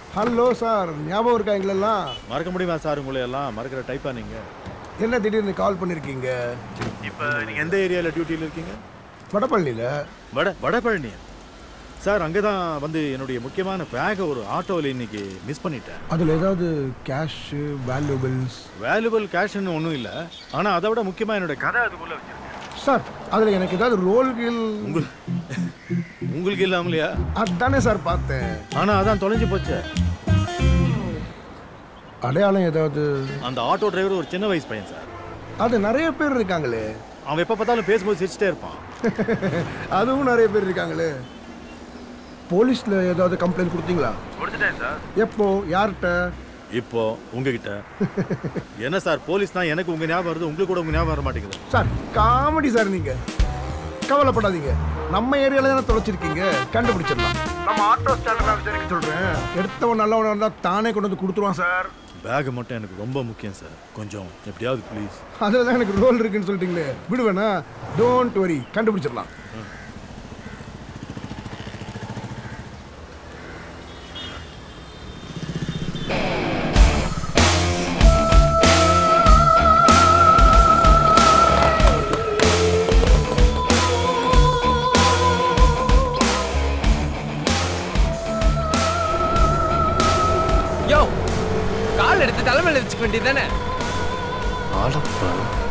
hello sir ஞாபகம் இருக்கா எங்களெல்லாம் மறக்க முடியுமா சார் உங்களை எல்லாம் மறக்கிற டைப்பா நீங்க என்ன திடீர்னு கால் பண்ணியிருக்கீங்க இப்போ நீங்க எந்த ஏரியால டியூட்டியில் இருக்கீங்க வடபழனியில் வட வடபழனி சார் அங்கே தான் வந்து என்னுடைய முக்கியமான பேக்கை ஒரு ஆட்டோவில் இன்னைக்கு மிஸ் பண்ணிட்டேன் அதில் ஏதாவது கேஷு வேல்யூபிள்ஸ் வேல்யூபிள் கேஷ்னு ஒன்றும் இல்லை ஆனால் அதை விட முக்கியமாக என்னோட கதை அதுக்குள்ளே வச்சிருக்கேன் சார் அதில் எனக்கு ஏதாவது ரோல்கள் உங்கள் உங்களுக்கு இல்லாமலையா அதானே சார் பார்த்தேன் ஆனால் அதான் தொலைஞ்சு போச்சு அடையாளம் ஏதாவது அந்த ஆட்டோ டிரைவர் ஒரு சின்ன வயசு பையன் சார் அது நிறைய பேர் இருக்காங்களே அவன் எப்போ பார்த்தாலும் பேசும்போது சிரிச்சிட்டே இருப்பான் அதுவும் நிறைய பேர் இருக்காங்களே போலீஸில் ஏதாவது கம்ப்ளைண்ட் கொடுத்தீங்களா கொடுத்துட்டேன் சார் எப்போ யார்கிட்ட இப்போ உங்ககிட்ட என்ன சார் போலீஸ் தான் எனக்கு உங்க ஞாபகம் வருது உங்களுக்கு கூட உங்க ஞாபகம் வர மாட்டேங்குது சார் காமெடி சார் நீங்க கவலைப்படாதீங்க நம்ம ஏரியால தானே தொலைச்சிருக்கீங்க கண்டுபிடிச்சிடலாம் நம்ம ஆட்டோ ஸ்டாண்ட் நான் விசாரிக்க சொல்றேன் எடுத்தவன் நல்லவனா இருந்தா தானே கொண்டு வந்து கொடுத்துருவான் சார் பேக் மட்டும் எனக்கு ரொம்ப முக்கியம் சார் கொஞ்சம் எப்படியாவது ப்ளீஸ் அதில் தான் எனக்கு ரோல் இருக்குன்னு சொல்லிட்டீங்களே விடுவேனா டோன்ட் வரி கண்டுபிடிச்சிடலாம் யோ கால் எடுத்து தலைமையில வச்சுக்க வேண்டியது தானே ஆளப்பா